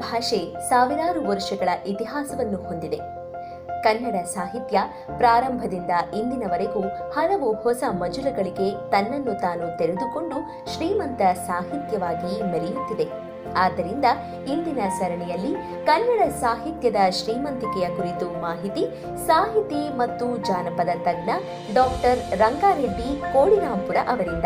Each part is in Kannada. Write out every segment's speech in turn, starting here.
ಭಾಷೆ ಸಾವಿರಾರು ವರ್ಷಗಳ ಇತಿಹಾಸವನ್ನು ಹೊಂದಿದೆ ಕನ್ನಡ ಸಾಹಿತ್ಯ ಪ್ರಾರಂಭದಿಂದ ಇಂದಿನವರೆಗೂ ಹಲವು ಹೊಸ ಮಜಲುಗಳಿಗೆ ತನ್ನನ್ನು ತಾನು ತೆರೆದುಕೊಂಡು ಶ್ರೀಮಂತ ಸಾಹಿತ್ಯವಾಗಿ ಮೆರೆಯುತ್ತಿದೆ ಆದ್ದರಿಂದ ಇಂದಿನ ಸರಣಿಯಲ್ಲಿ ಕನ್ನಡ ಸಾಹಿತ್ಯದ ಶ್ರೀಮಂತಿಕೆಯ ಕುರಿತು ಮಾಹಿತಿ ಸಾಹಿತಿ ಮತ್ತು ಜಾನಪದ ತಜ್ಞ ಡಾಕ್ಟರ್ ರಂಗಾರೆಡ್ಡಿ ಕೋಡಿರಾಂಪುರ ಅವರಿಂದ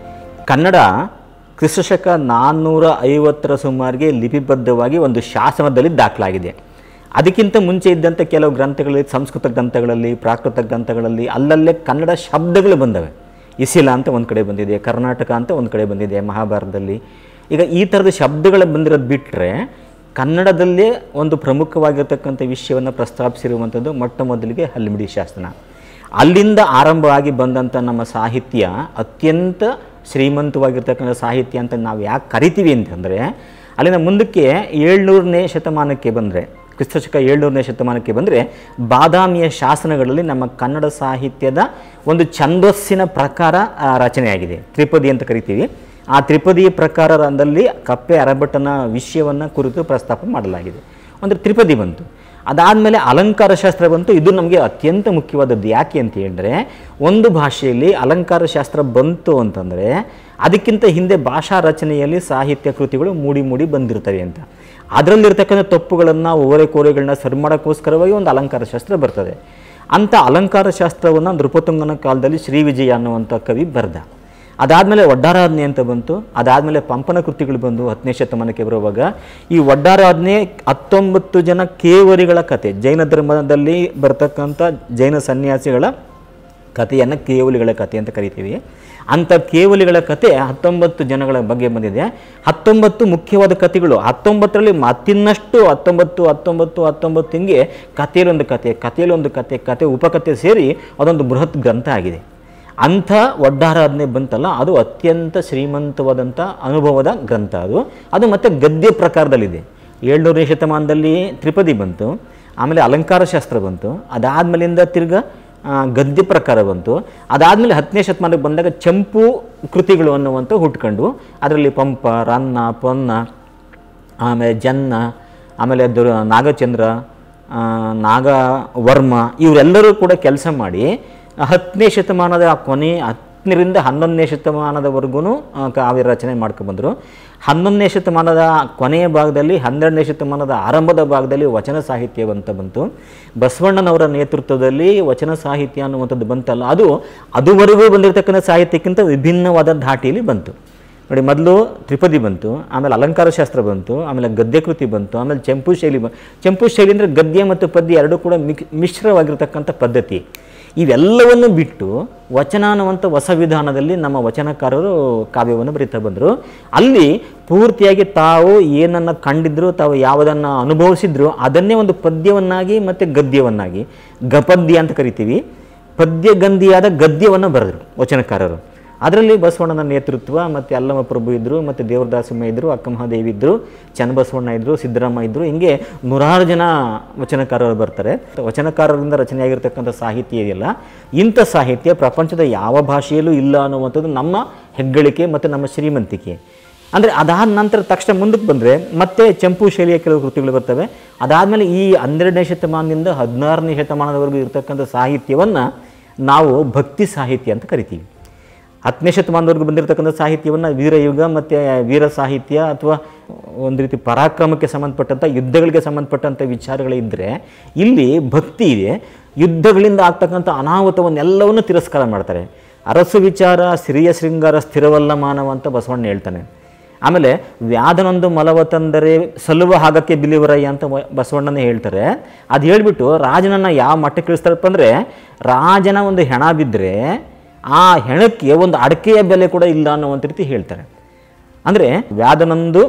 ಕನ್ನಡ ಕ್ರಿಸ್ತಶಕ ನಾನ್ನೂರ ಐವತ್ತರ ಸುಮಾರಿಗೆ ಲಿಪಿಬದ್ಧವಾಗಿ ಒಂದು ಶಾಸನದಲ್ಲಿ ದಾಖಲಾಗಿದೆ ಅದಕ್ಕಿಂತ ಮುಂಚೆ ಇದ್ದಂಥ ಕೆಲವು ಗ್ರಂಥಗಳಲ್ಲಿ ಸಂಸ್ಕೃತ ಗ್ರಂಥಗಳಲ್ಲಿ ಪ್ರಾಕೃತ ಗ್ರಂಥಗಳಲ್ಲಿ ಅಲ್ಲಲ್ಲೇ ಕನ್ನಡ ಶಬ್ದಗಳು ಬಂದವೆ ಇಸಿಲ ಅಂತ ಒಂದು ಕಡೆ ಬಂದಿದೆ ಕರ್ನಾಟಕ ಅಂತ ಒಂದು ಕಡೆ ಬಂದಿದೆ ಮಹಾಭಾರತದಲ್ಲಿ ಈಗ ಈ ಥರದ ಶಬ್ದಗಳು ಬಂದಿರೋದು ಬಿಟ್ಟರೆ ಕನ್ನಡದಲ್ಲೇ ಒಂದು ಪ್ರಮುಖವಾಗಿರ್ತಕ್ಕಂಥ ವಿಷಯವನ್ನು ಪ್ರಸ್ತಾಪಿಸಿರುವಂಥದ್ದು ಮೊಟ್ಟ ಮೊದಲಿಗೆ ಹಲ್ಮಿಡಿ ಶಾಸನ ಅಲ್ಲಿಂದ ಆರಂಭವಾಗಿ ಬಂದಂಥ ನಮ್ಮ ಸಾಹಿತ್ಯ ಅತ್ಯಂತ ಶ್ರೀಮಂತವಾಗಿರ್ತಕ್ಕಂಥ ಸಾಹಿತ್ಯ ಅಂತ ನಾವು ಯಾಕೆ ಕರಿತೀವಿ ಅಂತಂದರೆ ಅಲ್ಲಿಂದ ಮುಂದಕ್ಕೆ ಏಳ್ನೂರನೇ ಶತಮಾನಕ್ಕೆ ಬಂದರೆ ಕ್ರಿಸ್ತಶಕ ಏಳ್ನೂರನೇ ಶತಮಾನಕ್ಕೆ ಬಂದರೆ ಬಾದಾಮಿಯ ಶಾಸನಗಳಲ್ಲಿ ನಮ್ಮ ಕನ್ನಡ ಸಾಹಿತ್ಯದ ಒಂದು ಛಂದಸ್ಸಿನ ಪ್ರಕಾರ ಆ, ರಚನೆಯಾಗಿದೆ ತ್ರಿಪದಿ ಅಂತ ಕರಿತೀವಿ ಆ ತ್ರಿಪದಿ ಪ್ರಕಾರದಲ್ಲಿ ಕಪ್ಪೆ ಅರಬಟ್ಟನ ವಿಷಯವನ್ನು ಕುರಿತು ಪ್ರಸ್ತಾಪ ಮಾಡಲಾಗಿದೆ ಅಂದರೆ ತ್ರಿಪದಿ ಬಂತು ಅದಾದಮೇಲೆ ಅಲಂಕಾರ ಶಾಸ್ತ್ರ ಬಂತು ಇದು ನಮಗೆ ಅತ್ಯಂತ ಮುಖ್ಯವಾದದ್ದು ಯಾಕೆ ಅಂತ ಹೇಳಿದ್ರೆ ಒಂದು ಭಾಷೆಯಲ್ಲಿ ಅಲಂಕಾರ ಶಾಸ್ತ್ರ ಬಂತು ಅಂತಂದರೆ ಅದಕ್ಕಿಂತ ಹಿಂದೆ ಭಾಷಾ ರಚನೆಯಲ್ಲಿ ಸಾಹಿತ್ಯ ಕೃತಿಗಳು ಮೂಡಿ ಮೂಡಿ ಬಂದಿರ್ತವೆ ಅಂತ ಅದರಲ್ಲಿರ್ತಕ್ಕಂಥ ತಪ್ಪುಗಳನ್ನು ಓರೆ ಕೋರೆಗಳನ್ನ ಸರಿ ಮಾಡೋಕ್ಕೋಸ್ಕರವಾಗಿ ಒಂದು ಅಲಂಕಾರ ಶಾಸ್ತ್ರ ಬರ್ತದೆ ಅಂಥ ಅಲಂಕಾರ ಶಾಸ್ತ್ರವನ್ನು ನೃಪತುಂಗನ ಕಾಲದಲ್ಲಿ ಶ್ರೀ ವಿಜಯ ಅನ್ನುವಂಥ ಕವಿ ಬರೆದ ಅದಾದಮೇಲೆ ಒಡ್ಡಾರಾಧನೆ ಅಂತ ಬಂತು ಅದಾದಮೇಲೆ ಪಂಪನ ಕೃತಿಗಳು ಬಂದು ಹತ್ತನೇ ಶತಮಾನಕ್ಕೆ ಬರುವಾಗ ಈ ಒಡ್ಡಾರಾಧನೆ ಹತ್ತೊಂಬತ್ತು ಜನ ಕೇವರಿಗಳ ಕತೆ ಜೈನ ಧರ್ಮದಲ್ಲಿ ಬರ್ತಕ್ಕಂಥ ಜೈನ ಸನ್ಯಾಸಿಗಳ ಕಥೆಯನ್ನು ಕೇವಲಿಗಳ ಕಥೆ ಅಂತ ಕರಿತೀವಿ ಅಂಥ ಕೇವಲಿಗಳ ಕತೆ ಹತ್ತೊಂಬತ್ತು ಜನಗಳ ಬಗ್ಗೆ ಬಂದಿದೆ ಹತ್ತೊಂಬತ್ತು ಮುಖ್ಯವಾದ ಕಥೆಗಳು ಹತ್ತೊಂಬತ್ತರಲ್ಲಿ ಮತ್ತಿನ್ನಷ್ಟು ಹತ್ತೊಂಬತ್ತು ಹತ್ತೊಂಬತ್ತು ಹತ್ತೊಂಬತ್ತು ಹಿಂಗೆ ಕಥೆಯಲ್ಲಿ ಒಂದು ಕತೆ ಕಥೆಯಲ್ಲಿ ಒಂದು ಕತೆ ಕತೆ ಉಪಕಥೆ ಸೇರಿ ಅದೊಂದು ಬೃಹತ್ ಗ್ರಂಥ ಆಗಿದೆ ಅಂಥ ಒಡ್ಡಾರಾಧನೆ ಬಂತಲ್ಲ ಅದು ಅತ್ಯಂತ ಶ್ರೀಮಂತವಾದಂಥ ಅನುಭವದ ಗ್ರಂಥ ಅದು ಅದು ಮತ್ತು ಗದ್ಯ ಪ್ರಕಾರದಲ್ಲಿದೆ ಏಳ್ನೂರನೇ ಶತಮಾನದಲ್ಲಿ ತ್ರಿಪದಿ ಬಂತು ಆಮೇಲೆ ಅಲಂಕಾರ ಶಾಸ್ತ್ರ ಬಂತು ಅದಾದಮೇಲಿಂದ ತಿರ್ಗ ಆ, ಗದ್ಯ ಪ್ರಕಾರ ಬಂತು ಅದಾದಮೇಲೆ ಹತ್ತನೇ ಶತಮಾನಕ್ಕೆ ಬಂದಾಗ ಚಂಪು ಕೃತಿಗಳು ಅನ್ನುವಂಥ ಹುಟ್ಕೊಂಡು ಅದರಲ್ಲಿ ಪಂಪ ರನ್ನ ಪೊನ್ನ ಆಮೇಲೆ ಜನ್ನ ಆಮೇಲೆ ದುರ್ ನಾಗಚಂದ್ರ ಆ, ನಾಗವರ್ಮ ಇವರೆಲ್ಲರೂ ಕೂಡ ಕೆಲಸ ಮಾಡಿ ಹತ್ತನೇ ಶತಮಾನದ ಕೊನೆ ಹತ್ತರಿಂದ ಹನ್ನೊಂದನೇ ಶತಮಾನದವರೆಗೂ ಕಾವ್ಯ ರಚನೆ ಮಾಡ್ಕೊಂಡ್ಬಂದರು ಹನ್ನೊಂದನೇ ಶತಮಾನದ ಕೊನೆಯ ಭಾಗದಲ್ಲಿ ಹನ್ನೆರಡನೇ ಶತಮಾನದ ಆರಂಭದ ಭಾಗದಲ್ಲಿ ವಚನ ಸಾಹಿತ್ಯ ಅಂತ ಬಂತು ಬಸವಣ್ಣನವರ ನೇತೃತ್ವದಲ್ಲಿ ವಚನ ಸಾಹಿತ್ಯ ಅನ್ನುವಂಥದ್ದು ಬಂತಲ್ಲ ಅದು ಅದುವರೆಗೂ ಬಂದಿರತಕ್ಕಂಥ ಸಾಹಿತ್ಯಕ್ಕಿಂತ ವಿಭಿನ್ನವಾದ ಧಾಟಿಯಲ್ಲಿ ಬಂತು ನೋಡಿ ಮೊದಲು ತ್ರಿಪದಿ ಬಂತು ಆಮೇಲೆ ಅಲಂಕಾರ ಶಾಸ್ತ್ರ ಬಂತು ಆಮೇಲೆ ಗದ್ಯ ಕೃತಿ ಬಂತು ಆಮೇಲೆ ಚೆಂಪು ಶೈಲಿ ಬ ಚೆಂಪು ಶೈಲಿ ಅಂದರೆ ಗದ್ಯ ಮತ್ತು ಪದ್ಯ ಎರಡೂ ಕೂಡ ಮಿಕ್ ಮಿಶ್ರವಾಗಿರ್ತಕ್ಕಂಥ ಪದ್ಧತಿ ಇವೆಲ್ಲವನ್ನು ಬಿಟ್ಟು ವಚನ ಅನ್ನುವಂಥ ಹೊಸ ವಿಧಾನದಲ್ಲಿ ನಮ್ಮ ವಚನಕಾರರು ಕಾವ್ಯವನ್ನು ಬರೀತಾ ಬಂದರು ಅಲ್ಲಿ ಪೂರ್ತಿಯಾಗಿ ತಾವು ಏನನ್ನು ಕಂಡಿದ್ರು ತಾವು ಯಾವುದನ್ನು ಅನುಭವಿಸಿದ್ರು ಅದನ್ನೇ ಒಂದು ಪದ್ಯವನ್ನಾಗಿ ಮತ್ತು ಗದ್ಯವನ್ನಾಗಿ ಗಪದ್ಯ ಅಂತ ಕರಿತೀವಿ ಪದ್ಯಗಂಧಿಯಾದ ಗದ್ಯವನ್ನು ಬರೆದರು ವಚನಕಾರರು ಅದರಲ್ಲಿ ಬಸವಣ್ಣನ ನೇತೃತ್ವ ಮತ್ತು ಅಲ್ಲಮ ಪ್ರಭು ಇದ್ದರು ಮತ್ತು ದೇವರದಾಸಮ್ಮ ಇದ್ದರು ಅಕ್ಕಮಹಾದೇವಿ ಇದ್ದರು ಚನ್ನಬಸವಣ್ಣ ಇದ್ದರು ಸಿದ್ದರಾಮ ಇದ್ದರು ಹಿಂಗೆ ನೂರಾರು ಜನ ವಚನಕಾರರು ಬರ್ತಾರೆ ವಚನಕಾರರಿಂದ ರಚನೆಯಾಗಿರ್ತಕ್ಕಂಥ ಸಾಹಿತ್ಯ ಇದೆಯಲ್ಲ ಇಂಥ ಸಾಹಿತ್ಯ ಪ್ರಪಂಚದ ಯಾವ ಭಾಷೆಯಲ್ಲೂ ಇಲ್ಲ ಅನ್ನುವಂಥದ್ದು ನಮ್ಮ ಹೆಗ್ಗಳಿಕೆ ಮತ್ತು ನಮ್ಮ ಶ್ರೀಮಂತಿಕೆ ಅಂದರೆ ಅದಾದ ನಂತರ ತಕ್ಷಣ ಮುಂದಕ್ಕೆ ಬಂದರೆ ಮತ್ತೆ ಚಂಪು ಶೈಲಿಯ ಕೆಲವು ಕೃತಿಗಳು ಬರ್ತವೆ ಅದಾದಮೇಲೆ ಈ ಹನ್ನೆರಡನೇ ಶತಮಾನದಿಂದ ಹದಿನಾರನೇ ಶತಮಾನದವರೆಗೂ ಇರತಕ್ಕಂಥ ಸಾಹಿತ್ಯವನ್ನು ನಾವು ಭಕ್ತಿ ಸಾಹಿತ್ಯ ಅಂತ ಕರಿತೀವಿ ಹತ್ತನೇ ಶತಮಾನದವರೆಗೂ ಬಂದಿರತಕ್ಕಂಥ ಸಾಹಿತ್ಯವನ್ನು ವೀರಯುಗ ಮತ್ತು ವೀರ ಸಾಹಿತ್ಯ ಅಥವಾ ಒಂದು ರೀತಿ ಪರಾಕ್ರಮಕ್ಕೆ ಸಂಬಂಧಪಟ್ಟಂಥ ಯುದ್ಧಗಳಿಗೆ ಸಂಬಂಧಪಟ್ಟಂಥ ವಿಚಾರಗಳಿದ್ದರೆ ಇಲ್ಲಿ ಭಕ್ತಿ ಇದೆ ಯುದ್ಧಗಳಿಂದ ಆಗ್ತಕ್ಕಂಥ ಅನಾಹುತವನ್ನೆಲ್ಲವನ್ನು ತಿರಸ್ಕಾರ ಮಾಡ್ತಾರೆ ಅರಸು ವಿಚಾರ ಸಿರಿಯ ಶೃಂಗಾರ ಸ್ಥಿರವಲ್ಲ ಮಾನವ ಅಂತ ಬಸವಣ್ಣ ಹೇಳ್ತಾನೆ ಆಮೇಲೆ ವ್ಯಾಧನೊಂದು ಮಲವ ತಂದರೆ ಸಲ್ಲುವ ಹಾಗಕ್ಕೆ ಬಿಲಿವರಯ್ಯ ಅಂತ ವ- ಬಸವಣ್ಣನೇ ಹೇಳ್ತಾರೆ ಅದು ಹೇಳ್ಬಿಟ್ಟು ರಾಜನನ್ನು ಯಾವ ಮಟ್ಟಕ್ಕೆ ಇಳಿಸ್ತಾರಪ್ಪ ಅಂದರೆ ರಾಜನ ಒಂದು ಹೆಣ ಬಿದ್ದರೆ ಆ ಹೆಣಕ್ಕೆ ಒಂದು ಅಡಕೆಯ ಬೆಲೆ ಕೂಡ ಇಲ್ಲ ಅನ್ನುವಂಥ ರೀತಿ ಹೇಳ್ತಾರೆ ಅಂದರೆ ವ್ಯಾಧನೊಂದು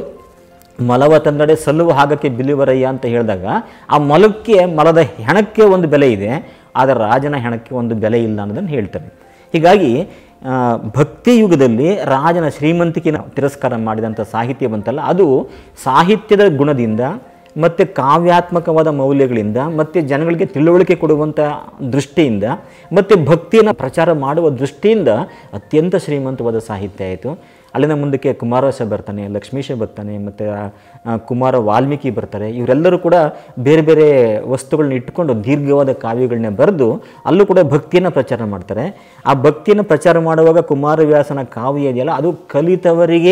ಮಲವ ತಂದಡೆ ಸಲ್ಲುವ ಹಾಗಕ್ಕೆ ಬಿಲಿವರಯ್ಯ ಅಂತ ಹೇಳಿದಾಗ ಆ ಮಲಕ್ಕೆ ಮಲದ ಹೆಣಕ್ಕೆ ಒಂದು ಬೆಲೆ ಇದೆ ಆದರೆ ರಾಜನ ಹೆಣಕ್ಕೆ ಒಂದು ಬೆಲೆ ಇಲ್ಲ ಅನ್ನೋದನ್ನು ಹೇಳ್ತಾರೆ ಹೀಗಾಗಿ ಆ, ಭಕ್ತಿ ಯುಗದಲ್ಲಿ ರಾಜನ ಶ್ರೀಮಂತಿಕೆನ ತಿರಸ್ಕಾರ ಮಾಡಿದಂಥ ಸಾಹಿತ್ಯ ಬಂತಲ್ಲ ಅದು ಸಾಹಿತ್ಯದ ಗುಣದಿಂದ ಮತ್ತು ಕಾವ್ಯಾತ್ಮಕವಾದ ಮೌಲ್ಯಗಳಿಂದ ಮತ್ತು ಜನಗಳಿಗೆ ತಿಳುವಳಿಕೆ ಕೊಡುವಂಥ ದೃಷ್ಟಿಯಿಂದ ಮತ್ತು ಭಕ್ತಿಯನ್ನು ಪ್ರಚಾರ ಮಾಡುವ ದೃಷ್ಟಿಯಿಂದ ಅತ್ಯಂತ ಶ್ರೀಮಂತವಾದ ಸಾಹಿತ್ಯ ಆಯಿತು ಅಲ್ಲಿಂದ ಮುಂದಕ್ಕೆ ಕುಮಾರವ್ಯಾಸ ಬರ್ತಾನೆ ಲಕ್ಷ್ಮೀಶ ಬರ್ತಾನೆ ಮತ್ತು ಕುಮಾರ ವಾಲ್ಮೀಕಿ ಬರ್ತಾರೆ ಇವರೆಲ್ಲರೂ ಕೂಡ ಬೇರೆ ಬೇರೆ ವಸ್ತುಗಳನ್ನ ಇಟ್ಕೊಂಡು ದೀರ್ಘವಾದ ಕಾವ್ಯಗಳನ್ನ ಬರೆದು ಅಲ್ಲೂ ಕೂಡ ಭಕ್ತಿಯನ್ನು ಪ್ರಚಾರ ಮಾಡ್ತಾರೆ ಆ ಭಕ್ತಿಯನ್ನು ಪ್ರಚಾರ ಮಾಡುವಾಗ ಕುಮಾರವ್ಯಾಸನ ಕಾವ್ಯ ಇದೆಯಲ್ಲ ಅದು ಕಲಿತವರಿಗೆ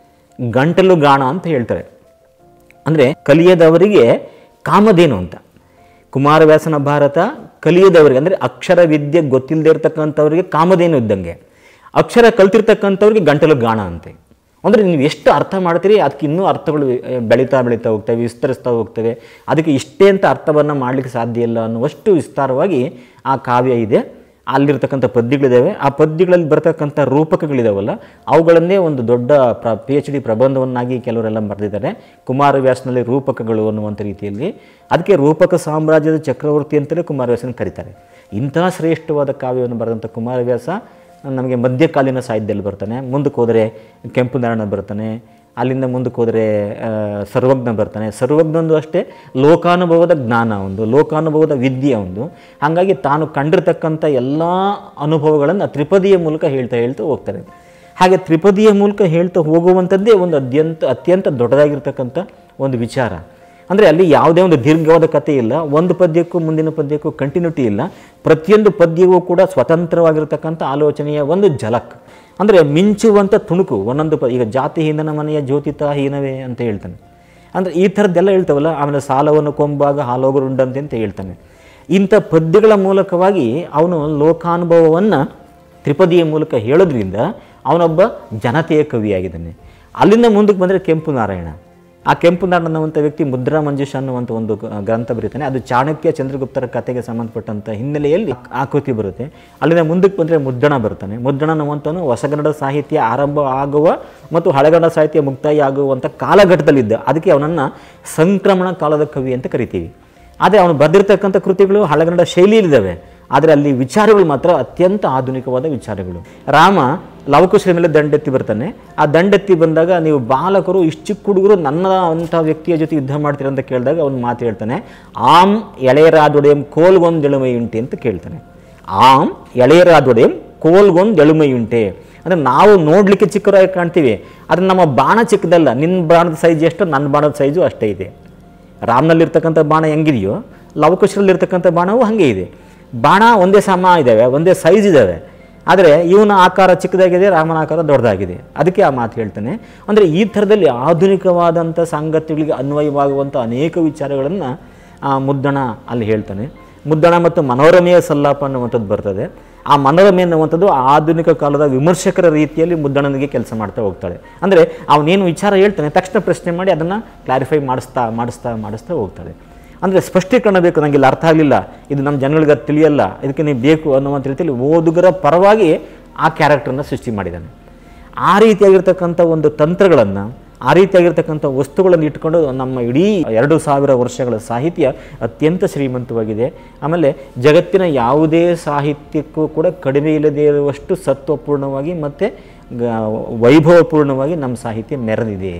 ಗಂಟಲು ಗಾಣ ಅಂತ ಹೇಳ್ತಾರೆ ಅಂದರೆ ಕಲಿಯದವರಿಗೆ ಕಾಮಧೇನು ಅಂತ ಕುಮಾರವ್ಯಾಸನ ಭಾರತ ಕಲಿಯದವರಿಗೆ ಅಂದರೆ ಅಕ್ಷರ ವಿದ್ಯೆ ಗೊತ್ತಿಲ್ಲದೆ ಇರತಕ್ಕಂಥವ್ರಿಗೆ ಕಾಮಧೇನು ಇದ್ದಂಗೆ ಅಕ್ಷರ ಕಲ್ತಿರ್ತಕ್ಕಂಥವ್ರಿಗೆ ಗಂಟಲು ಗಾಣ ಅಂತೆ ಅಂದರೆ ನೀವು ಎಷ್ಟು ಅರ್ಥ ಮಾಡ್ತೀರಿ ಅದಕ್ಕೆ ಇನ್ನೂ ಅರ್ಥಗಳು ಆ, ಬೆಳೀತಾ ಬೆಳೀತಾ ಹೋಗ್ತವೆ ವಿಸ್ತರಿಸ್ತಾ ಹೋಗ್ತವೆ ಅದಕ್ಕೆ ಇಷ್ಟೇ ಅಂತ ಅರ್ಥವನ್ನು ಮಾಡಲಿಕ್ಕೆ ಸಾಧ್ಯ ಇಲ್ಲ ಅನ್ನುವಷ್ಟು ವಿಸ್ತಾರವಾಗಿ ಆ ಕಾವ್ಯ ಇದೆ ಅಲ್ಲಿರ್ತಕ್ಕಂಥ ಪದ್ಯಗಳಿದ್ದಾವೆ ಆ ಪದ್ಯಗಳಲ್ಲಿ ಬರ್ತಕ್ಕಂಥ ರೂಪಕಗಳಿದಾವಲ್ಲ ಅವುಗಳನ್ನೇ ಒಂದು ದೊಡ್ಡ ಪ್ರ ಪಿ ಎಚ್ ಡಿ ಪ್ರಬಂಧವನ್ನಾಗಿ ಕೆಲವರೆಲ್ಲ ಬರೆದಿದ್ದಾರೆ ಕುಮಾರವ್ಯಾಸನಲ್ಲಿ ರೂಪಕಗಳು ಅನ್ನುವಂಥ ರೀತಿಯಲ್ಲಿ ಅದಕ್ಕೆ ರೂಪಕ ಸಾಮ್ರಾಜ್ಯದ ಚಕ್ರವರ್ತಿ ಅಂತಲೇ ಕುಮಾರವ್ಯಾಸನ ಕರೀತಾರೆ ಇಂತಹ ಶ್ರೇಷ್ಠವಾದ ಕಾವ್ಯವನ್ನು ಬರೆದಂಥ ಕುಮಾರವ್ಯಾಸ ನಮಗೆ ಮಧ್ಯಕಾಲೀನ ಸಾಹಿತ್ಯದಲ್ಲಿ ಬರ್ತಾನೆ ಮುಂದಕ್ಕೆ ಹೋದರೆ ಕೆಂಪು ನಾರಾಯಣ ಬರ್ತಾನೆ ಅಲ್ಲಿಂದ ಮುಂದಕ್ಕೆ ಹೋದರೆ ಆ, ಸರ್ವಜ್ಞ ಬರ್ತಾನೆ ಸರ್ವಜ್ಞಂದು ಅಷ್ಟೇ ಲೋಕಾನುಭವದ ಜ್ಞಾನ ಒಂದು ಲೋಕಾನುಭವದ ವಿದ್ಯೆ ಒಂದು ಹಾಗಾಗಿ ತಾನು ಕಂಡಿರ್ತಕ್ಕಂಥ ಎಲ್ಲ ಅನುಭವಗಳನ್ನು ತ್ರಿಪದಿಯ ಮೂಲಕ ಹೇಳ್ತಾ ಹೇಳ್ತಾ ಹೋಗ್ತಾರೆ ಹಾಗೆ ತ್ರಿಪದಿಯ ಮೂಲಕ ಹೇಳ್ತಾ ಹೋಗುವಂಥದ್ದೇ ಒಂದು ಅತ್ಯಂತ ಅತ್ಯಂತ ದೊಡ್ಡದಾಗಿರ್ತಕ್ಕಂಥ ಒಂದು ವಿಚಾರ ಅಂದರೆ ಅಲ್ಲಿ ಯಾವುದೇ ಒಂದು ದೀರ್ಘವಾದ ಕಥೆ ಇಲ್ಲ ಒಂದು ಪದ್ಯಕ್ಕೂ ಮುಂದಿನ ಪದ್ಯಕ್ಕೂ ಕಂಟಿನ್ಯೂಟಿ ಇಲ್ಲ ಪ್ರತಿಯೊಂದು ಪದ್ಯವೂ ಕೂಡ ಸ್ವತಂತ್ರವಾಗಿರ್ತಕ್ಕಂಥ ಆಲೋಚನೆಯ ಒಂದು ಝಲಕ್ ಅಂದರೆ ಮಿಂಚುವಂಥ ತುಣುಕು ಒಂದೊಂದು ಪ ಈಗ ಜಾತಿ ಹೀನನ ಮನೆಯ ಜ್ಯೋತಿತ ಹೀನವೇ ಅಂತ ಹೇಳ್ತಾನೆ ಅಂದರೆ ಈ ಥರದ್ದೆಲ್ಲ ಹೇಳ್ತಾವಲ್ಲ ಆಮೇಲೆ ಸಾಲವನ್ನು ಕೊಂಬಾಗ ಹಾಲೋಗರುಂಡಂತೆ ಅಂತ ಹೇಳ್ತಾನೆ ಇಂಥ ಪದ್ಯಗಳ ಮೂಲಕವಾಗಿ ಅವನು ಲೋಕಾನುಭವವನ್ನು ತ್ರಿಪದಿಯ ಮೂಲಕ ಹೇಳೋದ್ರಿಂದ ಅವನೊಬ್ಬ ಜನತೆಯ ಕವಿಯಾಗಿದ್ದಾನೆ ಅಲ್ಲಿಂದ ಮುಂದಕ್ಕೆ ಬಂದರೆ ಕೆಂಪು ನಾರಾಯಣ ಆ ಕೆಂಪು ನಾರಾಯಣ ಅನ್ನುವಂಥ ವ್ಯಕ್ತಿ ಮುದ್ರಾ ಮಂಜುಷ ಅನ್ನುವಂಥ ಒಂದು ಗ- ಗ್ರಂಥ ಬರೀತಾನೆ ಅದು ಚಾಣಕ್ಯ ಚಂದ್ರಗುಪ್ತರ ಕಥೆಗೆ ಸಂಬಂಧಪಟ್ಟಂಥ ಹಿನ್ನೆಲೆಯಲ್ಲಿ ಆ ಕೃತಿ ಬರುತ್ತೆ ಅಲ್ಲಿಂದ ಮುಂದಕ್ಕೆ ಬಂದರೆ ಮುದ್ದಣ ಬರ್ತಾನೆ ಮುದ್ದಣ ಅನ್ನುವಂಥವನು ಹೊಸಗನ್ನಡ ಸಾಹಿತ್ಯ ಆರಂಭ ಆಗುವ ಮತ್ತು ಹಳೆಗನ್ನಡ ಸಾಹಿತ್ಯ ಮುಕ್ತಾಯ ಆಗುವಂಥ ಕಾಲಘಟ್ಟದಲ್ಲಿದ್ದ ಅದಕ್ಕೆ ಅವನನ್ನು ಸಂಕ್ರಮಣ ಕಾಲದ ಕವಿ ಅಂತ ಕರಿತೀವಿ ಆದರೆ ಅವನು ಬರೆದಿರ್ತಕ್ಕಂಥ ಕೃತಿಗಳು ಹಳೆಗನ್ನಡ ಶೈಲಿಯಲ್ಲಿದ್ದಾವೆ ಆದರೆ ಅಲ್ಲಿ ವಿಚಾರಗಳು ಮಾತ್ರ ಅತ್ಯಂತ ಆಧುನಿಕವಾದ ವಿಚಾರಗಳು ರಾಮ ಲವಕುಶರ ಮೇಲೆ ದಂಡೆತ್ತಿ ಬರ್ತಾನೆ ಆ ದಂಡೆತ್ತಿ ಬಂದಾಗ ನೀವು ಬಾಲಕರು ಇಷ್ಟು ಚಿಕ್ಕ ಹುಡುಗರು ನನ್ನ ಅಂಥ ವ್ಯಕ್ತಿಯ ಜೊತೆ ಯುದ್ಧ ಮಾಡ್ತೀರ ಅಂತ ಕೇಳಿದಾಗ ಅವನು ಮಾತು ಹೇಳ್ತಾನೆ ಆಮ್ ಎಳೆಯರಾದೊಡೆಯಂ ಕೋಲ್ಗೊಂದು ಎಳುಮೆಯುಂಟೆ ಅಂತ ಕೇಳ್ತಾನೆ ಆಮ್ ಎಳೆಯರಾದೊಡೆಯಂ ಕೋಲ್ಗೊಂದು ಎಳುಮೆಯುಂಟೆ ಅಂದರೆ ನಾವು ನೋಡಲಿಕ್ಕೆ ಚಿಕ್ಕವರಾಗಿ ಕಾಣ್ತೀವಿ ಆದರೆ ನಮ್ಮ ಬಾಣ ಚಿಕ್ಕದಲ್ಲ ನಿನ್ನ ಬಾಣದ ಸೈಜ್ ಎಷ್ಟು ನನ್ನ ಬಾಣದ ಸೈಜು ಅಷ್ಟೇ ಇದೆ ರಾಮ್ನಲ್ಲಿರ್ತಕ್ಕಂಥ ಬಾಣ ಹೆಂಗಿದೆಯೋ ಲವಕುಶರಲ್ಲಿರ್ತಕ್ಕಂಥ ಬಾಣವು ಹಾಗೆ ಇದೆ ಬಾಣ ಒಂದೇ ಸಮ ಇದ್ದಾವೆ ಒಂದೇ ಸೈಜ್ ಇದ್ದಾವೆ ಆದರೆ ಇವನ ಆಕಾರ ಚಿಕ್ಕದಾಗಿದೆ ರಾಮನ ಆಕಾರ ದೊಡ್ಡದಾಗಿದೆ ಅದಕ್ಕೆ ಆ ಮಾತು ಹೇಳ್ತಾನೆ ಅಂದರೆ ಈ ಥರದಲ್ಲಿ ಆಧುನಿಕವಾದಂಥ ಸಂಗತಿಗಳಿಗೆ ಅನ್ವಯವಾಗುವಂಥ ಅನೇಕ ವಿಚಾರಗಳನ್ನು ಮುದ್ದಣ ಅಲ್ಲಿ ಹೇಳ್ತಾನೆ ಮುದ್ದಣ ಮತ್ತು ಮನೋರಮೆಯ ಸಲ್ಲಾಪ ಅನ್ನುವಂಥದ್ದು ಬರ್ತದೆ ಆ ಮನೋರಮೆ ಅನ್ನುವಂಥದ್ದು ಆಧುನಿಕ ಕಾಲದ ವಿಮರ್ಶಕರ ರೀತಿಯಲ್ಲಿ ಮುದ್ದಣನಿಗೆ ಕೆಲಸ ಮಾಡ್ತಾ ಹೋಗ್ತಾಳೆ ಅಂದರೆ ಅವನೇನು ವಿಚಾರ ಹೇಳ್ತಾನೆ ತಕ್ಷಣ ಪ್ರಶ್ನೆ ಮಾಡಿ ಅದನ್ನು ಕ್ಲಾರಿಫೈ ಮಾಡಿಸ್ತಾ ಮಾಡಿಸ್ತಾ ಮಾಡಿಸ್ತಾ ಹೋಗ್ತಾಳೆ ಅಂದರೆ ಸ್ಪಷ್ಟೀಕರಣ ಬೇಕು ನನಗೆ ಇಲ್ಲಿ ಅರ್ಥ ಆಗಲಿಲ್ಲ ಇದು ನಮ್ಮ ಜನಗಳಿಗೆ ಅದು ತಿಳಿಯಲ್ಲ ಇದಕ್ಕೆ ನೀವು ಬೇಕು ಅನ್ನುವಂಥ ರೀತಿಯಲ್ಲಿ ಓದುಗರ ಪರವಾಗಿ ಆ ಕ್ಯಾರೆಕ್ಟರ್ನ ಸೃಷ್ಟಿ ಮಾಡಿದ್ದಾನೆ ಆ ರೀತಿಯಾಗಿರ್ತಕ್ಕಂಥ ಒಂದು ತಂತ್ರಗಳನ್ನು ಆ ರೀತಿಯಾಗಿರ್ತಕ್ಕಂಥ ವಸ್ತುಗಳನ್ನು ಇಟ್ಕೊಂಡು ನಮ್ಮ ಇಡೀ ಎರಡು ಸಾವಿರ ವರ್ಷಗಳ ಸಾಹಿತ್ಯ ಅತ್ಯಂತ ಶ್ರೀಮಂತವಾಗಿದೆ ಆಮೇಲೆ ಜಗತ್ತಿನ ಯಾವುದೇ ಸಾಹಿತ್ಯಕ್ಕೂ ಕೂಡ ಕಡಿಮೆ ಇಲ್ಲದೇ ಇರುವಷ್ಟು ಸತ್ವಪೂರ್ಣವಾಗಿ ಮತ್ತು ಗ- ವೈಭವಪೂರ್ಣವಾಗಿ ನಮ್ಮ ಸಾಹಿತ್ಯ ಮೆರೆದಿದೆ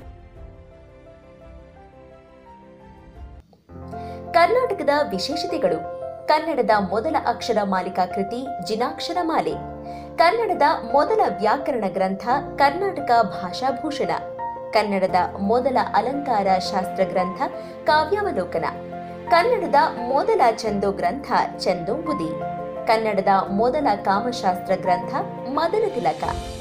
ಕರ್ನಾಟಕದ ವಿಶೇಷತೆಗಳು ಕನ್ನಡದ ಮೊದಲ ಅಕ್ಷರ ಮಾಲಿಕಾ ಕೃತಿ ಜಿನಾಕ್ಷರ ಮಾಲೆ ಕನ್ನಡದ ಮೊದಲ ವ್ಯಾಕರಣ ಗ್ರಂಥ ಕರ್ನಾಟಕ ಭಾಷಾಭೂಷಣ ಕನ್ನಡದ ಮೊದಲ ಅಲಂಕಾರ ಶಾಸ್ತ್ರ ಗ್ರಂಥ ಕಾವ್ಯಾವಲೋಕನ ಕನ್ನಡದ ಮೊದಲ ಚಂದೋ ಗ್ರಂಥ ಚಂದೋಂಬುದಿ ಕನ್ನಡದ ಮೊದಲ ಕಾಮಶಾಸ್ತ್ರ ಗ್ರಂಥ ಮದನ ತಿಲಕ